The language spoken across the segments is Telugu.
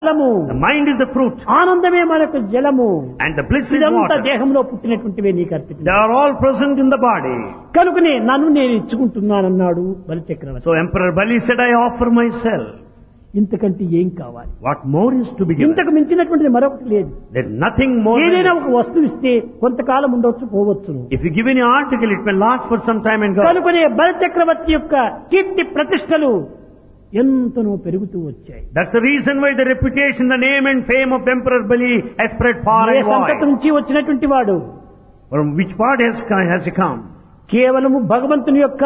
జలము The mind is the fruit ఆనందమే మనకు జలము and the bliss is ఇదంతా water. దేహంలో పుట్టినటువంటివే నీకు అర్పితం They are all present in the body. కనుకనే నన్ను నేను ఇచ్చుకుంటున్నానన్నాడు బలిచక్రవర్తి So Emperor Bali said, I offer myself. ఇంతకంటే ఏం కావాలి What more is to be given? ఇంతకు మించినటువంటిది మరొకటి లేదు There's nothing more. than ఏదైనా this. ఒక వస్తువు ఇస్తే కొంతకాలం ఉండొచ్చు పోవచ్చును If you give any article, it may last for some time and go. కనుకనే బలిచక్రవర్తి యొక్క కీర్తి ప్రతిష్టలు ఎంతనో పెరుగుతూ వచ్చాయి That's the reason why the reputation, the name and fame of Emperor Bali has spread far A and సంతతి wide. నుంచి వచ్చినటువంటి వాడు From which part has, has he come? కేవలము భగవంతుని యొక్క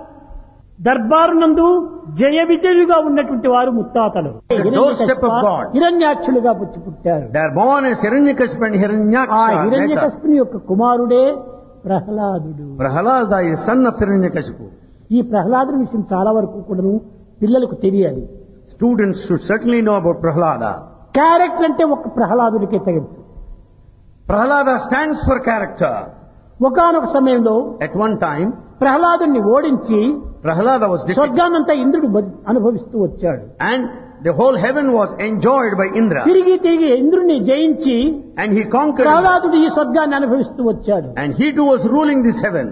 దర్బారు నందు జయ విజయులుగా ఉన్నటువంటి వారు ముత్తాతలు The doorstep of God. హిరణ్యాక్షులుగా పుచ్చి పుట్టారు They are born as Hiranyakashipu and ఆ Hiranyaksha. later. హిరణ్యకశిపుని యొక్క కుమారుడే ప్రహ్లాదుడు Prahalada is son of Hiranyakashipu. ఈ ప్రహ్లాదుని విషయం చాలా వరకు కూడాను పిల్లలకు తెలియాలి Students should certainly know about Prahalada. Character అంటే ఒక ప్రహ్లాదుడికే తగచ్చు Prahalada stands for character. ఒకనొక సమయంలో At one time, ప్రహ్లాదుని ఓడించి Prahalada was defeated స్వర్గాన్నంతా ఇంద్రుడు బ- అనుభవిస్తూ వచ్చాడు and the whole heaven was enjoyed by Indra. తిరిగి తిరిగి ఇంద్రుడిని జయించి And he conquered ప్రహ్లాదుడు ఈ స్వర్గాన్ని అనుభవిస్తూ వచ్చాడు and he too was ruling this heaven.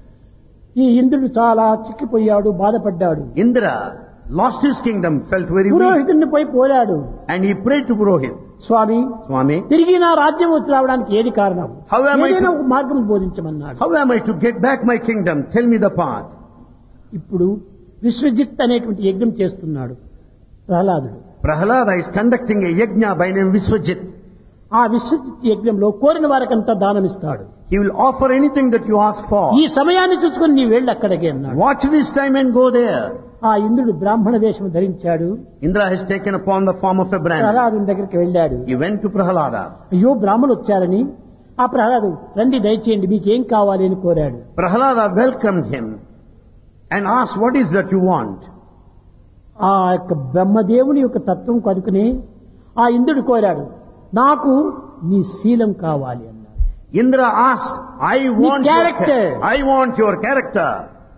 ఈ ఇంద్రుడు చాలా చిక్కిపోయాడు బాధపడ్డాడు Indra lost his kingdom, felt very weak పురోహితుడిని పోయి పోరాడు and he prayed to Purohit. Swamy Swami, తిరిగి నా రాజ్యం వచ్చి రావడానికి ఏది కారణం How am I ఏదైనా to- ఒక మార్గం బోధించమన్నాడు how am I to get back my kingdom? Tell me the path. ఇప్పుడు విశ్వజిత్ అనేటువంటి యజ్ఞం చేస్తున్నాడు ప్రహ్లాదుడు Prahalada is conducting a yajna by name Viswajit. ఆ విశ్వజిత్ యజ్ఞంలో కోరిన వారికంతా దానమిస్తాడు He will offer anything that you ask for. ఈ సమయాన్ని చూసుకొని నీ వెళ్ళి అక్కడికి అన్నాడు Watch this time and go there. ఆ ఇంద్రుడు బ్రాహ్మణ వేషం ధరించాడు Indra has taken upon the form of a brand. ప్రహ్లాదుని దగ్గరికి వెళ్ళాడు He went to Prahalada. అయ్యో బ్రాహ్మణులు వచ్చారని ఆ ప్రహ్లాదు రండి దయచేయండి మీకేం కావాలి అని కోరాడు Prahalada welcomed him and asked, What is that you want? ఆ యొక్క బ్రహ్మదేవుని యొక్క తత్వం కనుకుని ఆ ఇంద్రుడు కోరాడు నాకు నీ శీలం కావాలి అన్నాడు Indra asked, I want your character. cha- I want your character.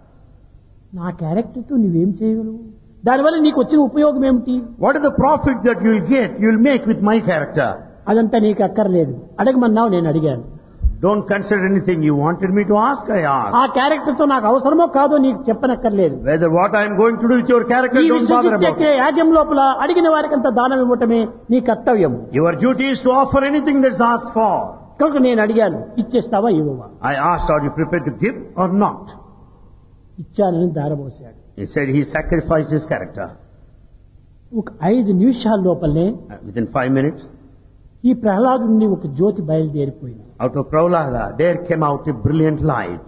నా క్యారెక్టర్తో నువ్వేం చేయగలవు దానివల్ల నీకు వచ్చిన ఉపయోగం ఏమిటి What is the profit that you will get, you will make with my character? అదంతా నీకు అక్కర్లేదు అడగమన్నావు నేను అడిగాను Don't consider anything you wanted me to ask, I asked. ఆ క్యారెక్టర్తో నాకు అవసరమో కాదో నీకు చెప్పనక్కర్లేదు Whether what I am going to do with your character, ఈ don't bother about Vishwajit it. యాజ్యం లోపల అడిగిన వారికంతా దానం ఇవ్వటమే నీ కర్తవ్యం Your duty is to offer anything that's asked for. కనుక నేను అడిగాను ఇచ్చేస్తావా ఇవ్వవా I asked, are you prepared to give or not? ఇచ్చానని దారబోసాడు He said he sacrificed his character. ఒక ఐదు నిమిషాల లోపలనే Uh, Within five minutes, ఈ ప్రహ్లాదుని ఒక జ్యోతి బయలుదేరిపోయింది out of Prahlada, there came out a brilliant light.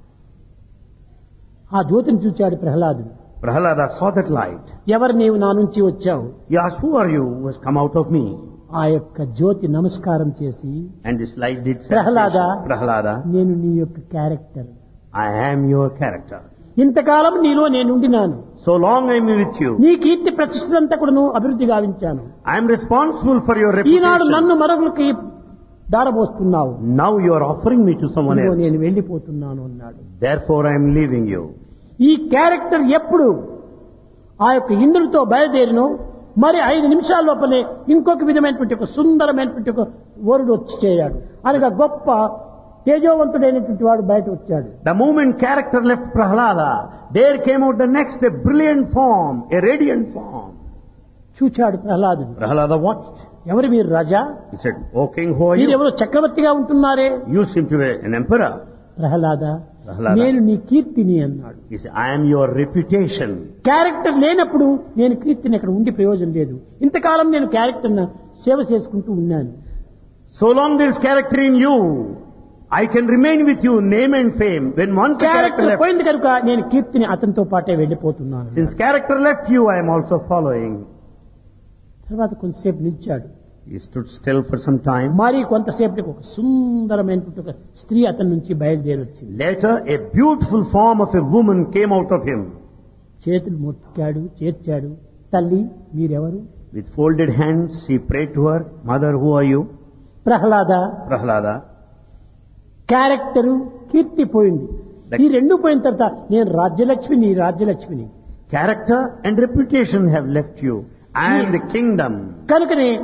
ఆ జ్యోతిని చూచాడు ప్రహ్లాదుడు Prahlada saw that light. ఎవరు నీవు నా నుంచి వచ్చావు He asked, who are you who has come out of me? ఆ యొక్క జ్యోతి నమస్కారం చేసి And this light did say, Prahlada. Prahlada, నేను నీ యొక్క character I am your character. ఇంతకాలం నీలో నేనుండినాను So long I am with you. నీ కీర్తి ప్రతిష్టంతా కూడా నువ్వు అభివృద్ధి గావించాను I am responsible for your Eenadu reputation. నన్ను మరొకరికి దారబోస్తున్నావు Now you are offering me to someone ఇదిగో else. నేను వెళ్ళిపోతున్నాను అన్నాడు Therefore I am leaving you. ఈ క్యారెక్టర్ ఎప్పుడు ఆ యొక్క ఇంద్రుడితో బయలుదేరినో మరి ఐదు నిమిషాల లోపలే ఇంకొక విధమైనటువంటి ఒక సుందరమైనటువంటి ఒక వరుడు వచ్చి చేరాడు అనగా గొప్ప తేజోవంతుడైనటువంటి వాడు బయట వచ్చాడు The moment character left Prahlada, there came out the next a brilliant form, a radiant form. చూచాడు ప్రహ్లాదుడు Prahlada watched. ఎవరు మీరు రాజా He said, O king, who are మీరు you? ఎవరు చక్రవర్తిగా ఉంటున్నారే You seem to be an emperor. Prahlada Prahlada. నేను నీ కీర్తిని అన్నాడు He said, I am your reputation. Character లేనప్పుడు నేను కీర్తిని అక్కడ ఉండి ప్రయోజనం లేదు ఇంతకాలం నేను క్యారెక్టర్ సేవ చేసుకుంటూ ఉన్నాను So long there is character in you, I can remain with you, name and fame. When once the character character left, పోయింది కనుక నేను కీర్తిని అతనితో పాటే వెళ్ళిపోతున్నాను since character left you, I am also following. తర్వాత కొంతసేపు నిలిచాడు He stood still for some time. మరి కొంతసేపటికి ఒక సుందరమైనటువంటి ఒక స్త్రీ అతని నుంచి బయలుదేరి వచ్చింది Later, a beautiful form of a woman came out of him. చేతులు మొక్కాడు చేర్చాడు తల్లి మీరెవరు With folded hands, he prayed to her, Mother, who are you? Prahlada Prahlada. Character కీర్తి పోయింది ఈ రెండు పోయిన తర్వాత నేను రాజ్యలక్ష్మిని రాజ్యలక్ష్మిని Character and reputation have left you. I am the kingdom. కనుకనే